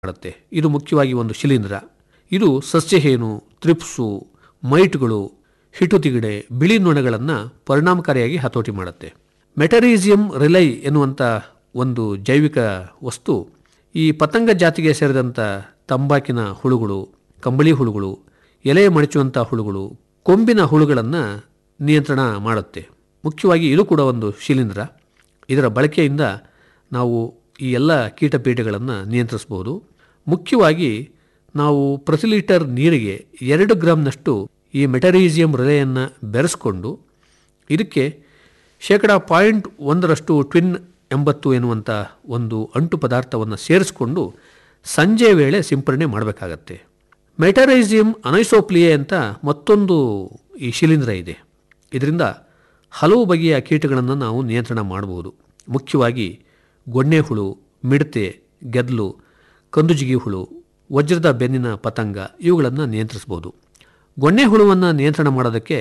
ಮಾಡುತ್ತೆ ಇದು ಮುಖ್ಯವಾಗಿ ಒಂದು ಶಿಲೀಂಧ್ರ ಇದು ಸಸ್ಯಹೇನು ತ್ರಿಪ್ಸು ಮೈಟ್ಗಳು ಹಿಟುತಿಗಡೆ ಬಿಳಿ ನೊಣಗಳನ್ನು ಪರಿಣಾಮಕಾರಿಯಾಗಿ ಹತೋಟಿ ಮಾಡುತ್ತೆ ಮೆಟರೀಸಿಯಂ ರಿಲೈ ಎನ್ನುವಂಥ ಒಂದು ಜೈವಿಕ ವಸ್ತು ಈ ಪತಂಗ ಜಾತಿಗೆ ಸೇರಿದಂಥ ತಂಬಾಕಿನ ಹುಳುಗಳು ಕಂಬಳಿ ಹುಳುಗಳು ಎಲೆ ಮಡಚುವಂಥ ಹುಳುಗಳು ಕೊಂಬಿನ ಹುಳುಗಳನ್ನು ನಿಯಂತ್ರಣ ಮಾಡುತ್ತೆ ಮುಖ್ಯವಾಗಿ ಇದು ಕೂಡ ಒಂದು ಶಿಲೀಂಧ್ರ ಇದರ ಬಳಕೆಯಿಂದ ನಾವು ಈ ಎಲ್ಲ ಕೀಟಪೀಠಗಳನ್ನು ನಿಯಂತ್ರಿಸಬಹುದು ಮುಖ್ಯವಾಗಿ ನಾವು ಪ್ರತಿ ಲೀಟರ್ ನೀರಿಗೆ ಎರಡು ಗ್ರಾಮ್ನಷ್ಟು ಈ ಮೆಟರೀಸಿಯಂ ರಿಲೆಯನ್ನು ಬೆರೆಸ್ಕೊಂಡು ಇದಕ್ಕೆ ಶೇಕಡ ಪಾಯಿಂಟ್ ಒಂದರಷ್ಟು ಟ್ವಿನ್ ಎಂಬತ್ತು ಎನ್ನುವಂಥ ಒಂದು ಅಂಟು ಪದಾರ್ಥವನ್ನು ಸೇರಿಸಿಕೊಂಡು ಸಂಜೆ ವೇಳೆ ಸಿಂಪರಣೆ ಮಾಡಬೇಕಾಗತ್ತೆ ಮೆಟರೈಸಿಯಂ ಅನೈಸೋಪ್ಲಿಯೆ ಅಂತ ಮತ್ತೊಂದು ಈ ಶಿಲೀಂಧ್ರ ಇದೆ ಇದರಿಂದ ಹಲವು ಬಗೆಯ ಕೀಟಗಳನ್ನು ನಾವು ನಿಯಂತ್ರಣ ಮಾಡಬಹುದು ಮುಖ್ಯವಾಗಿ ಗೊಣ್ಣೆ ಹುಳು ಮಿಡತೆ ಗೆದ್ಲು ಕಂದುಜಿಗಿ ಹುಳು ವಜ್ರದ ಬೆನ್ನಿನ ಪತಂಗ ಇವುಗಳನ್ನು ನಿಯಂತ್ರಿಸಬಹುದು ಗೊಣ್ಣೆ ಹುಳುವನ್ನು ನಿಯಂತ್ರಣ ಮಾಡೋದಕ್ಕೆ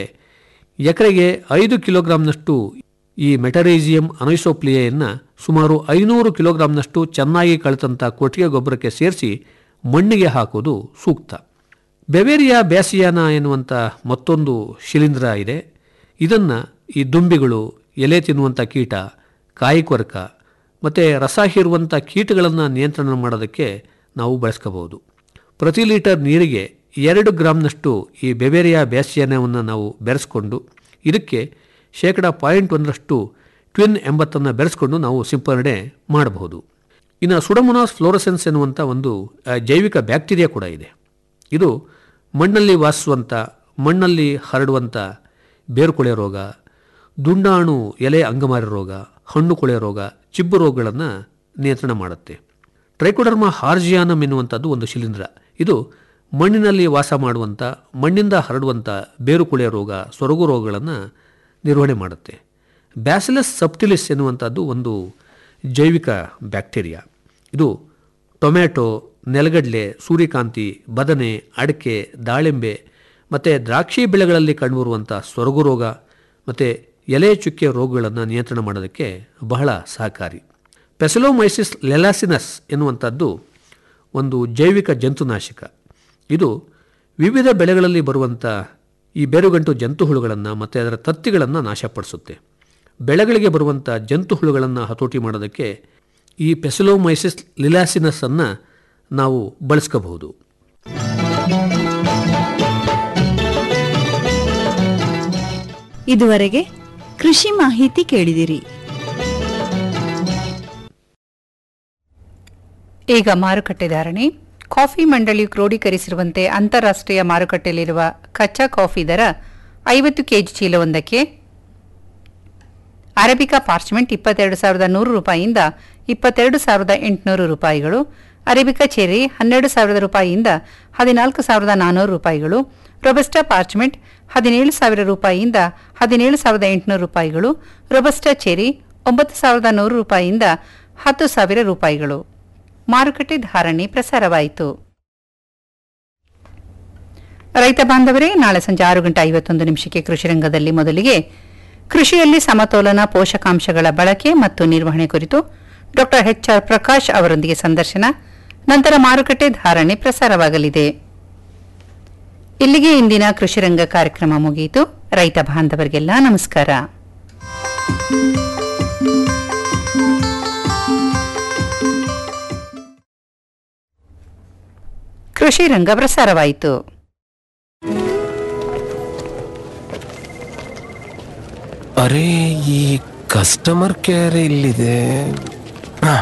ಎಕರೆಗೆ ಐದು ಕಿಲೋಗ್ರಾಂನಷ್ಟು ಈ ಮೆಟರೀಸಿಯಂ ಅನೈಸೋಪ್ಲಿಯೆಯನ್ನು ಸುಮಾರು ಐನೂರು ಕಿಲೋಗ್ರಾಂನಷ್ಟು ಚೆನ್ನಾಗಿ ಕಳೆದಂಥ ಕೊಟ್ಟಿಗೆ ಗೊಬ್ಬರಕ್ಕೆ ಸೇರಿಸಿ ಮಣ್ಣಿಗೆ ಹಾಕೋದು ಸೂಕ್ತ ಬೆವೇರಿಯಾ ಬ್ಯಾಸಿಯಾನ ಎನ್ನುವಂಥ ಮತ್ತೊಂದು ಶಿಲೀಂಧ್ರ ಇದೆ ಇದನ್ನು ಈ ದುಂಬಿಗಳು ಎಲೆ ತಿನ್ನುವಂಥ ಕೀಟ ಕಾಯಿ ಕೊರಕ ಮತ್ತು ರಸ ಹೀರುವಂಥ ಕೀಟಗಳನ್ನು ನಿಯಂತ್ರಣ ಮಾಡೋದಕ್ಕೆ ನಾವು ಬಳಸ್ಕೋಬಹುದು ಪ್ರತಿ ಲೀಟರ್ ನೀರಿಗೆ ಎರಡು ಗ್ರಾಮ್ನಷ್ಟು ಈ ಬೆವೇರಿಯಾ ಬ್ಯಾಸಿಯಾನವನ್ನು ನಾವು ಬೆರೆಸ್ಕೊಂಡು ಇದಕ್ಕೆ ಶೇಕಡ ಪಾಯಿಂಟ್ ಒಂದರಷ್ಟು ಟ್ವಿನ್ ಎಂಬತ್ತನ್ನು ಬೆರೆಸ್ಕೊಂಡು ನಾವು ಸಿಂಪರಣೆ ಮಾಡಬಹುದು ಇನ್ನು ಸುಡಮೊನಾಸ್ ಫ್ಲೋರಸೆನ್ಸ್ ಎನ್ನುವಂಥ ಒಂದು ಆ, ಜೈವಿಕ ಬ್ಯಾಕ್ಟೀರಿಯಾ ಕೂಡ ಇದೆ ಇದು ಮಣ್ಣಲ್ಲಿ ವಾಸಿಸುವಂಥ ಮಣ್ಣಲ್ಲಿ ಹರಡುವಂಥ ಬೇರುಕೊಳೆ ರೋಗ ದುಂಡಾಣು ಎಲೆ ಅಂಗಮಾರಿ ರೋಗ ಹಣ್ಣು ಕೊಳೆ ರೋಗ ಚಿಬ್ಬು ರೋಗಗಳನ್ನು ನಿಯಂತ್ರಣ ಮಾಡುತ್ತೆ ಟ್ರೈಕೋಡರ್ಮಾ ಹಾರ್ಜಿಯಾನಮ್ ಎನ್ನುವಂಥದ್ದು ಒಂದು ಶಿಲೀಂಧ್ರ ಇದು ಮಣ್ಣಿನಲ್ಲಿ ವಾಸ ಮಾಡುವಂಥ ಮಣ್ಣಿಂದ ಹರಡುವಂಥ ಬೇರುಕೊಳೆ ರೋಗ ಸೊರಗು ರೋಗಗಳನ್ನು ನಿರ್ವಹಣೆ ಮಾಡುತ್ತೆ ಬ್ಯಾಸಿಲಸ್ ಸಬ್ಟಿಲಿಸ್ ಎನ್ನುವಂಥದ್ದು ಒಂದು ಜೈವಿಕ ಬ್ಯಾಕ್ಟೀರಿಯಾ ಇದು ಟೊಮ್ಯಾಟೊ ನೆಲಗಡಲೆ ಸೂರ್ಯಕಾಂತಿ ಬದನೆ ಅಡಿಕೆ ದಾಳಿಂಬೆ ಮತ್ತು ದ್ರಾಕ್ಷಿ ಬೆಳೆಗಳಲ್ಲಿ ಕಂಡುಬರುವಂಥ ಸೊರಗು ರೋಗ ಮತ್ತು ಎಲೆ ಚುಕ್ಕೆ ರೋಗಗಳನ್ನು ನಿಯಂತ್ರಣ ಮಾಡೋದಕ್ಕೆ ಬಹಳ ಸಹಕಾರಿ ಪೆಸಲೋಮೈಸಿಸ್ ಲೆಲಾಸಿನಸ್ ಎನ್ನುವಂಥದ್ದು ಒಂದು ಜೈವಿಕ ಜಂತುನಾಶಕ ಇದು ವಿವಿಧ ಬೆಳೆಗಳಲ್ಲಿ ಬರುವಂಥ ಈ ಬೇರುಗಂಟು ಜಂತು ಹುಳುಗಳನ್ನು ಮತ್ತು ಅದರ ತತ್ತಿಗಳನ್ನು ನಾಶಪಡಿಸುತ್ತೆ ಬೆಳೆಗಳಿಗೆ ಬರುವಂಥ ಜಂತು ಹುಳುಗಳನ್ನು ಹತೋಟಿ ಮಾಡೋದಕ್ಕೆ ಈ ಪೆಸಲೋಮೈಸಿಸ್ ಲಿಲಾಸಿನಸ್ ಅನ್ನು ನಾವು ಬಳಸ್ಕೋಬಹುದು ಇದುವರೆಗೆ ಕೃಷಿ ಮಾಹಿತಿ ಕೇಳಿದಿರಿ ಈಗ ಮಾರುಕಟ್ಟೆ ಧಾರಣೆ ಕಾಫಿ ಮಂಡಳಿಯು ಕ್ರೋಢೀಕರಿಸಿರುವಂತೆ ಅಂತಾರಾಷ್ಟ್ರೀಯ ಮಾರುಕಟ್ಟೆಯಲ್ಲಿರುವ ಕಚ್ಚಾ ಕಾಫಿ ದರ ಐವತ್ತು ಕೆಜಿ ಚೀಲವೊಂದಕ್ಕೆ ಅರೇಬಿಕಾ ಪಾರ್ಚ್ಮೆಂಟ್ ಇಪ್ಪತ್ತೆರಡು ಸಾವಿರದ ನೂರು ರೂಪಾಯಿಯಿಂದ ಇಪ್ಪತ್ತೆರಡು ಸಾವಿರದ ಎಂಟುನೂರು ರೂಪಾಯಿಗಳು ಅರೇಬಿಕಾ ಚೆರಿ ಹನ್ನೆರಡು ಸಾವಿರದ ರೂಪಾಯಿಯಿಂದ ಹದಿನಾಲ್ಕು ಸಾವಿರದ ನಾನ್ನೂರು ರೂಪಾಯಿಗಳು ರೊಬಸ್ಟಾ ಪಾರ್ಚ್ಮೆಂಟ್ ಹದಿನೇಳು ಸಾವಿರ ರೂಪಾಯಿಯಿಂದ ಹದಿನೇಳು ಸಾವಿರದ ಎಂಟುನೂರು ರೂಪಾಯಿಗಳು ರೊಬಸ್ಟಾ ಚೆರಿ ಒಂಬತ್ತು ಸಾವಿರದ ನೂರು ರೂಪಾಯಿಯಿಂದ ಹತ್ತು ಸಾವಿರ ರೂಪಾಯಿಗಳು ಮಾರುಕಟ್ಟೆ ಧಾರಣೆ ಪ್ರಸಾರವಾಯಿತು ರೈತ ಬಾಂಧವರೇ ನಾಳೆ ಸಂಜೆ ಆರು ಗಂಟೆ ಐವತ್ತೊಂದು ನಿಮಿಷಕ್ಕೆ ಕೃಷಿ ರಂಗದಲ್ಲಿ ಮೊದಲಿಗೆ ಕೃಷಿಯಲ್ಲಿ ಸಮತೋಲನ ಪೋಷಕಾಂಶಗಳ ಬಳಕೆ ಮತ್ತು ನಿರ್ವಹಣೆ ಕುರಿತು ಡಾಕ್ಟರ್ ಎಚ್ ಆರ್ ಪ್ರಕಾಶ್ ಅವರೊಂದಿಗೆ ಸಂದರ್ಶನ ನಂತರ ಮಾರುಕಟ್ಟೆ ಧಾರಣೆ ಪ್ರಸಾರವಾಗಲಿದೆ ಇಲ್ಲಿಗೆ ಇಂದಿನ ಕೃಷಿ ರಂಗ ಕಾರ್ಯಕ್ರಮ ಮುಗಿಯಿತು ರೈತ ಬಾಂಧವರಿಗೆಲ್ಲ ನಮಸ್ಕಾರ ಕೃಷಿ ರಂಗ ಪ್ರಸಾರವಾಯಿತು ಅರೆ ಈ ಕಸ್ಟಮರ್ ಕೇರ್ ಇಲ್ಲಿದೆ ಹಾ.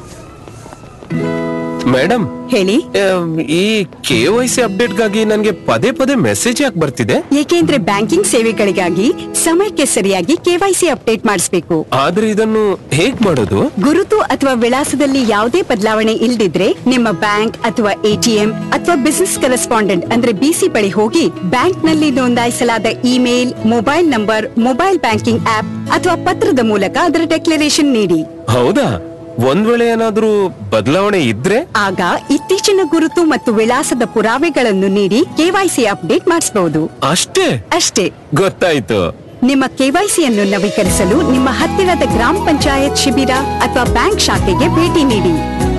ಮೇಡಮ್ ಹೇಳಿ ಆಮ್, ಈ ಕೆ ವೈ ಸಿ ಅಪ್ಡೇಟ್ಗಾಗಿ ನನಗೆ ಪದೇ ಪದೇ ಮೆಸೇಜ್ ಯಾಕೆ ಬರ್ತಿದೆ ಏಕೆಂದ್ರೆ ಬ್ಯಾಂಕಿಂಗ್ ಸೇವೆಗಳಿಗಾಗಿ ಸಮಯಕ್ಕೆ ಸರಿಯಾಗಿ ಕೆವೈಸಿ ಅಪ್ಡೇಟ್ ಮಾಡಿಸಬೇಕು ಆದ್ರೆ ಇದನ್ನು ಹೇಗ್ ಮಾಡೋದು ಗುರುತು ಅಥವಾ ವಿಳಾಸದಲ್ಲಿ ಯಾವುದೇ ಬದಲಾವಣೆ ಇಲ್ದಿದ್ರೆ ನಿಮ್ಮ ಬ್ಯಾಂಕ್ ಅಥವಾ ಎಟಿಎಂ ಅಥವಾ ಬಿಸಿನೆಸ್ ಕರೆಸ್ಪಾಂಡೆಂಟ್ ಅಂದ್ರೆ ಬಿಸಿ ಬಳಿ ಹೋಗಿ ಬ್ಯಾಂಕ್ ನಲ್ಲಿ ನೋಂದಾಯಿಸಲಾದ email mobile number mobile banking app ಅಥವಾ ಪತ್ರದ ಮೂಲಕ ಅದರ ಡೆಕ್ಲರೇಷನ್ ನೀಡಿ ಹೌದಾ ಒಂದ್ ವೇಳೆ ಏನಾದ್ರೂ ಬದಲಾವಣೆ ಇದ್ರೆ ಆಗ ಇತ್ತೀಚಿನ ಗುರುತು ಮತ್ತು ವಿಳಾಸದ ಪುರಾವೆಗಳನ್ನು ನೀಡಿ ಕೆವೈಸಿ ಅಪ್ಡೇಟ್ ಮಾಡಿಸಬಹುದು ಅಷ್ಟೇ ಅಷ್ಟೇ ಗೊತ್ತಾಯ್ತು ನಿಮ್ಮ ಕೆವೈಸಿಯನ್ನು ನವೀಕರಿಸಲು ನಿಮ್ಮ ಹತ್ತಿರದ ಗ್ರಾಮ ಪಂಚಾಯತ್ ಶಿಬಿರ ಅಥವಾ ಬ್ಯಾಂಕ್ ಶಾಖೆಗೆ ಭೇಟಿ ನೀಡಿ